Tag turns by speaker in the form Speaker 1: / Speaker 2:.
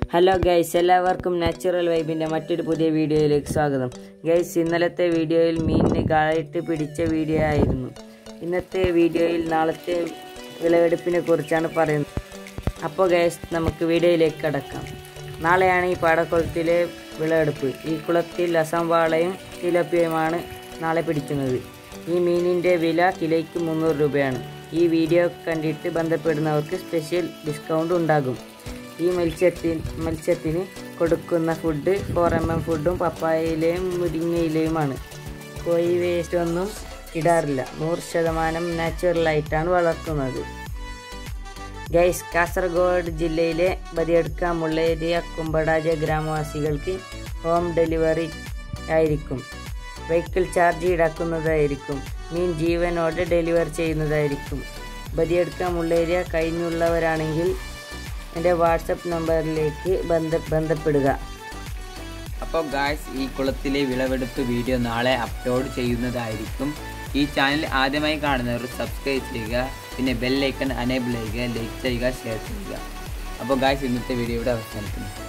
Speaker 1: hello guys എല്ലാവർക്കും natural വൈബിൻ്റെ മറ്റൊരു പുതിയ വീഡിയോയിലേക്ക് സ്വാഗതം ഗൈസ് ഇന്നലത്തെ വീഡിയോയിൽ മീനിന് കായിട്ട് പിടിച്ച വീഡിയോ ആയിരുന്നു ഇന്നത്തെ വീഡിയോയിൽ നാളത്തെ വിളവെടുപ്പിനെ കുറിച്ചാണ് പറയുന്നത് അപ്പോൾ ഗൈസ് നമുക്ക് വീഡിയോയിലേക്ക് കടക്കാം നാളെയാണ് ഈ പാടക്കുളത്തിലെ വിളവെടുപ്പ് ഈ കുളത്തിൽ അസംവാളയും തിലപ്പിയുമാണ് നാളെ പിടിക്കുന്നത് ഈ മീനിൻ്റെ വില കിലോയ്ക്ക് മുന്നൂറ് രൂപയാണ് ഈ വീഡിയോ കണ്ടിട്ട് ബന്ധപ്പെടുന്നവർക്ക് സ്പെഷ്യൽ ഡിസ്കൗണ്ട് ഉണ്ടാകും ഈ മത്സ്യത്തിന് മത്സ്യത്തിന് കൊടുക്കുന്ന ഫുഡ് ഫോർ എം എം ഫുഡും പപ്പായയിലെയും മുരിങ്ങയിലെയുമാണ് കോഴി വേസ്റ്റ് ഒന്നും ഇടാറില്ല നൂറ് ശതമാനം നാച്ചുറലായിട്ടാണ് വളർത്തുന്നത് ഗൈസ് കാസർഗോഡ് ജില്ലയിലെ ബദിയടുക്ക മുള്ളേരിയ കുമ്പടാജ ഗ്രാമവാസികൾക്ക് ഹോം ഡെലിവറി ആയിരിക്കും വെഹിക്കിൾ ചാർജ് ഈടാക്കുന്നതായിരിക്കും മീൻ ജീവനോടെ ഡെലിവർ ചെയ്യുന്നതായിരിക്കും ബദിയടുക്ക മുള്ളേരിയ കഴിഞ്ഞുള്ളവരാണെങ്കിൽ എൻ്റെ വാട്സപ്പ് നമ്പറിലേക്ക് ബന്ധ ബന്ധപ്പെടുക
Speaker 2: അപ്പോൾ ഗായ്സ് ഈ കുളത്തിലെ വിളവെടുപ്പ് വീഡിയോ നാളെ അപ്ലോഡ് ചെയ്യുന്നതായിരിക്കും ഈ ചാനൽ ആദ്യമായി കാണുന്നവർ സബ്സ്ക്രൈബ് ചെയ്യുക പിന്നെ ബെല്ലൈക്കൺ അനേബിൾ ചെയ്യുക ലൈക്ക് ചെയ്യുക ഷെയർ ചെയ്യുക അപ്പോൾ ഗായ്സ് ഇന്നത്തെ വീഡിയോ ഇവിടെ അവസാനിക്കുന്നു